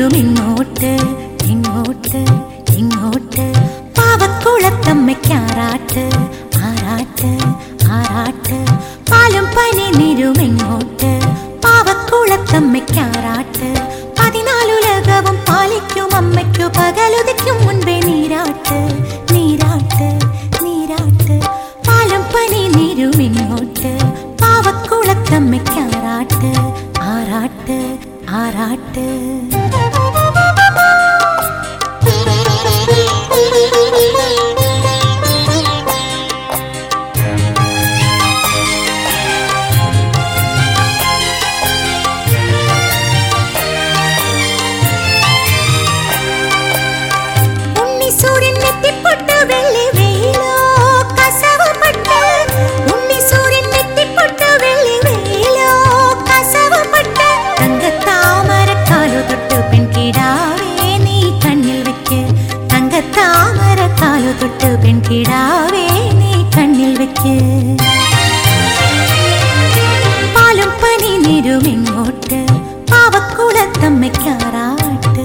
നീരും ഇങ്ങോട്ട് ഇങ്ങോട്ട് ഇങ്ങോട്ട് പാവക്കുളത്തമ്മയ്ക്കാറാട്ട് ആറാട്ട് ആറാട്ട് പാലും പനി നീരും ഇങ്ങോട്ട് പാവക്കുളത്തമ്മയ്ക്കാറാട്ട് പതിനാലുലകവും പാലിക്കും അമ്മയ്ക്കു പകലുദിക്കും മുൻപേ നീരാട്ട് നീരാട്ട് നീരാട്ട് പാലും പനി നീരും ഇങ്ങോട്ട് പാവക്കുളത്തമ്മയ്ക്കാറാട്ട് ആറാട്ട് ആറാട്ട് ഉണ്ണിസൂര്യൻ നെറ്റിപ്പൊട്ട് വെള്ളി വെയിലോ കസവപ്പെട്ട് ഉണ്ണിസൂര്യൻ നെറ്റിപ്പൊട്ട് വെള്ളി വെയിലോ കസവപ്പെട്ട് തങ്കത്താമരക്കാലു തൊട്ട് പെൺകിടാവേ നീ കണ്ണിൽ വെക്ക് തങ്കത്താമരക്കാലു തൊട്ട് പെൺകിടാവേ നീ കണ്ണിൽ വെക്ക് പാലും പനി നീരും ഇങ്ങോട്ട് പാവക്കുളത്തമ്മയ്ക്കാറാട്ട്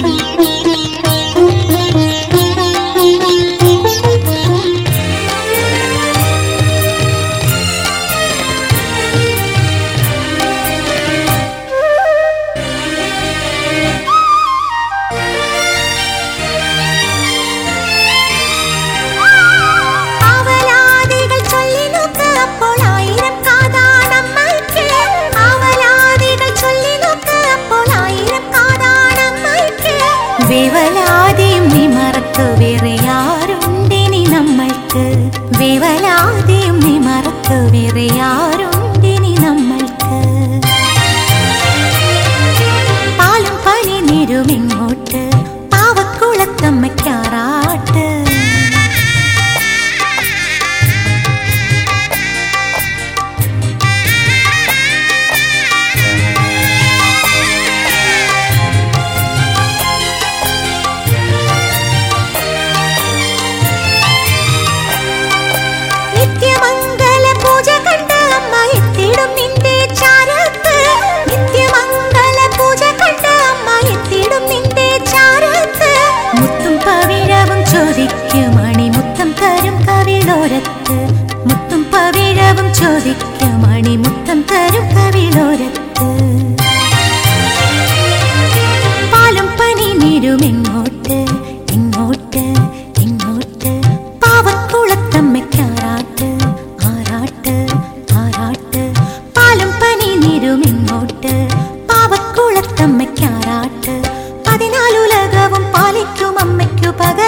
അവലാദികൾ ചൊല്ലി നോക്ക് അപ്പോൾ ആയിരം കാതാണമ്മയ്ക്ക് അവലാദികൾ ചൊല്ലി നോക്ക് അപ്പോൾ ആയിരം കാതാണമ്മയ്ക്ക് വേവലാതിയും നീ മറക്ക് വേറെ ആരുണ്ടിനി നമ്മൾക്ക് വേവലാതിയും നീ മറക്ക് വേറെ ആരുണ്ടിനി നമ്മൾക്ക് പാലും പനി നീരും ഇങ്ങോട്ട് പാവക്കുളത്തമ്മയ്ക്കാറാട്ട് നിത്യമംഗല പൂജ കണ്ട് അമ്മ എത്തിടും നിന്റെ ചാരത്ത് നിത്യമംഗല പൂജ കണ്ട് അമ്മ എത്തിടും നിന്റെ ചാരത്ത് മുത്തും പവിഴവും ചോദിക്കും മണിമുത്തം തരും കവിളോരത്ത് മുത്തും പവിഴവും ചോദിക്കും മണിമുത്തം തരും കവിളോരത്ത് പാലും പനി നീരും ഇങ്ങോട്ട് ഇങ്ങോട്ട് ഇങ്ങോട്ട് പാവക്കുളത്തമ്മയ്ക്കാറാട്ട് ആറാട്ട് ആറാട്ട് പാലും പനി നീരും ഇങ്ങോട്ട് പാവക്കുളത്തമ്മയ്ക്കാറാട്ട് പതിനാലുലകവും പാലിക്കും അമ്മയ്ക്കു പക